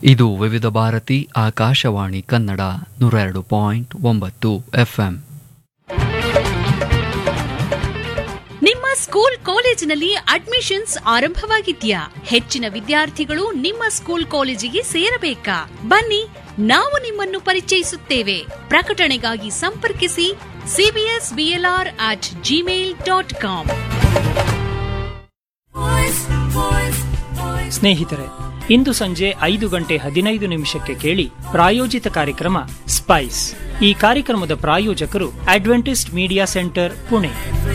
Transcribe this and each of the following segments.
ಇದು ವಿವಿಧ ಭಾರತಿ ಆಕಾಶವಾಣಿ ಕನ್ನಡ ನೂರ ಎರಡು ಪಾಯಿಂಟ್ ಒಂಬತ್ತು ಎಫ್ಎಂ ನಿಮ್ಮ ಸ್ಕೂಲ್ ಕಾಲೇಜಿನಲ್ಲಿ ಅಡ್ಮಿಷನ್ಸ್ ಆರಂಭವಾಗಿದ್ಯಾ ಹೆಚ್ಚಿನ ವಿದ್ಯಾರ್ಥಿಗಳು ನಿಮ್ಮ ಸ್ಕೂಲ್ ಕಾಲೇಜಿಗೆ ಸೇರಬೇಕಾ ಬನ್ನಿ ನಾವು ನಿಮ್ಮನ್ನು ಪರಿಚಯಿಸುತ್ತೇವೆ ಪ್ರಕಟಣೆಗಾಗಿ ಸಂಪರ್ಕಿಸಿ CBS BLR at Gmail dot com ಸ್ನೇಹಿತರೆ ಇಂದು ಸಂಜೆ ಐದು ಗಂಟೆ ಹದಿನೈದು ನಿಮಿಷಕ್ಕೆ ಕೇಳಿ ಪ್ರಾಯೋಜಿತ ಕಾರ್ಯಕ್ರಮ ಸ್ಪೈಸ್ ಈ ಕಾರ್ಯಕ್ರಮದ ಪ್ರಾಯೋಜಕರು ಅಡ್ವೆಂಟಿಸ್ಟ್ ಮೀಡಿಯಾ ಸೆಂಟರ್ ಪುಣೆ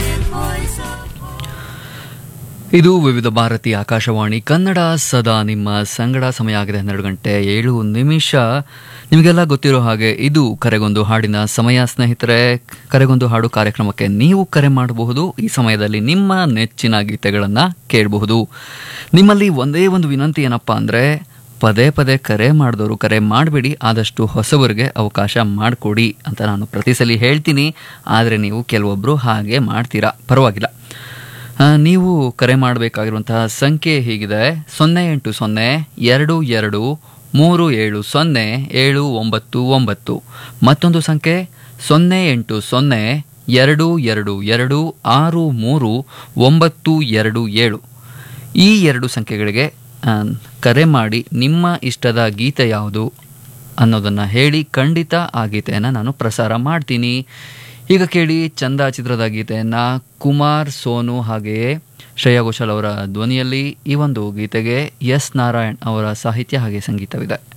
ಇದು ವಿವಿಧ ಭಾರತಿ ಆಕಾಶವಾಣಿ ಕನ್ನಡ ಸದಾ ನಿಮ್ಮ ಸಂಗಡ ಸಮಯ ಆಗಿದೆ ಹನ್ನೆರಡು ಗಂಟೆ ಏಳು ನಿಮಿಷ ನಿಮಗೆಲ್ಲ ಗೊತ್ತಿರೋ ಹಾಗೆ ಇದು ಕರೆಗೊಂದು ಹಾಡಿನ ಸಮಯ ಸ್ನೇಹಿತರೆ ಕರೆಗೊಂದು ಹಾಡು ಕಾರ್ಯಕ್ರಮಕ್ಕೆ ನೀವು ಕರೆ ಮಾಡಬಹುದು ಈ ಸಮಯದಲ್ಲಿ ನಿಮ್ಮ ನೆಚ್ಚಿನ ಗೀತೆಗಳನ್ನು ಕೇಳಬಹುದು ನಿಮ್ಮಲ್ಲಿ ಒಂದೇ ಒಂದು ವಿನಂತಿ ಏನಪ್ಪ ಅಂದರೆ ಪದೇ ಪದೇ ಕರೆ ಮಾಡಿದವರು ಕರೆ ಮಾಡಬೇಡಿ ಆದಷ್ಟು ಹೊಸಬರಿಗೆ ಅವಕಾಶ ಮಾಡಿಕೊಡಿ ಅಂತ ನಾನು ಪ್ರತಿ ಸಲ ಹೇಳ್ತೀನಿ ಆದರೆ ನೀವು ಕೆಲವೊಬ್ಬರು ಹಾಗೆ ಮಾಡ್ತೀರಾ ಪರವಾಗಿಲ್ಲ ಆ, ನೀವು ಕರೆ ಮಾಡಬೇಕಾಗಿರುವಂತಹ ಸಂಖ್ಯೆ ಹೀಗಿದೆ ಸೊನ್ನೆ ಎಂಟು ಸೊನ್ನೆ ಎರಡು ಎರಡು ಮೂರು ಏಳು ಸೊನ್ನೆ ಏಳು ಒಂಬತ್ತು ಒಂಬತ್ತು ಮತ್ತೊಂದು ಸಂಖ್ಯೆ ಸೊನ್ನೆ ಎಂಟು ಸೊನ್ನೆ ಎರಡು ಎರಡು ಎರಡು ಆರು ಮೂರು ಒಂಬತ್ತು ಎರಡು ಏಳು ಈ ಎರಡು ಸಂಖ್ಯೆಗಳಿಗೆ ಆ, ಕರೆ ಮಾಡಿ ನಿಮ್ಮ ಇಷ್ಟದ ಗೀತೆ ಯಾವುದು ಅನ್ನೋದನ್ನು ಹೇಳಿ ಖಂಡಿತ ಆ ಗೀತೆಯನ್ನು ನಾನು ಪ್ರಸಾರ ಮಾಡ್ತೀನಿ ಈಗ ಕೇಳಿ ಚಂದ ಚಿತ್ರದ ಗೀತೆಯನ್ನು ಕುಮಾರ್ ಸೋನು ಹಾಗೆಯೇ ಶ್ರೇಯಾ ಘೋಷಾಲ್ ಅವರ ಧ್ವನಿಯಲ್ಲಿ ಈ ಒಂದು ಗೀತೆಗೆ ಎಸ್ ನಾರಾಯಣ್ ಅವರ ಸಾಹಿತ್ಯ ಹಾಗೆ ಸಂಗೀತವಿದೆ